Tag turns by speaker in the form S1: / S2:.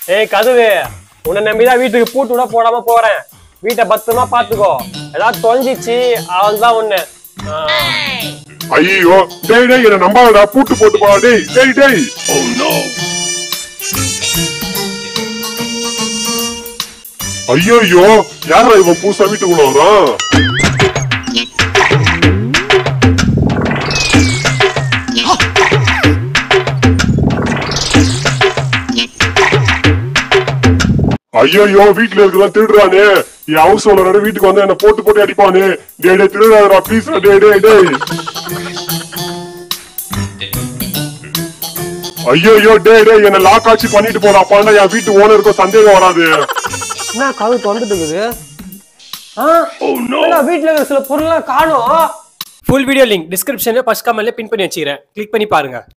S1: ஏய் கதவு உன்னை நம்பிதான் வீட்டுக்கு பூட்டு விட போடாம போறேன் வீட்டை பத்திரமா பாத்துக்கோ ஏதாவது தொலைஞ்சிச்சு அவள் தான் ஒண்ணு
S2: ஐயோ டேய் டேய் என்ன நம்பாதடா பூட்டு போட்டு போ டேய் டேய் டேய் ஐயோ யாரா இவன் பூசா வீட்டுக்குள்ள வரான் ஐயோ வீட்டுல இருக்கிறதா திருடுறானே என் ஹவுஸ் ஓனர் வீட்டுக்கு வந்து என்ன போட்டு போட்டு அடிப்பானே டே டே திருடாதடா ப்ளீஸ் டே டே டேய் ஐயோ டே டே என்ன லாக் ஆச்சு பண்ணிட்டு போடா அப்பா என் வீட்டு ஓனருக்கும் சந்தேகம் வராது
S1: என்ன கதவு திறந்துட்டு இருக்குது ஆ? என்னடா வீட்டுல இருக்கிற சில பொருள்லாம் காணும் ஃபுல் வீடியோ லிங்க் டிஸ்கிரிப்ஷன்ல ஃபர்ஸ்ட் கமெண்ட்ல பின் பண்ணி வச்சுக்கிறேன் கிளிக் பண்ணி பாருங்க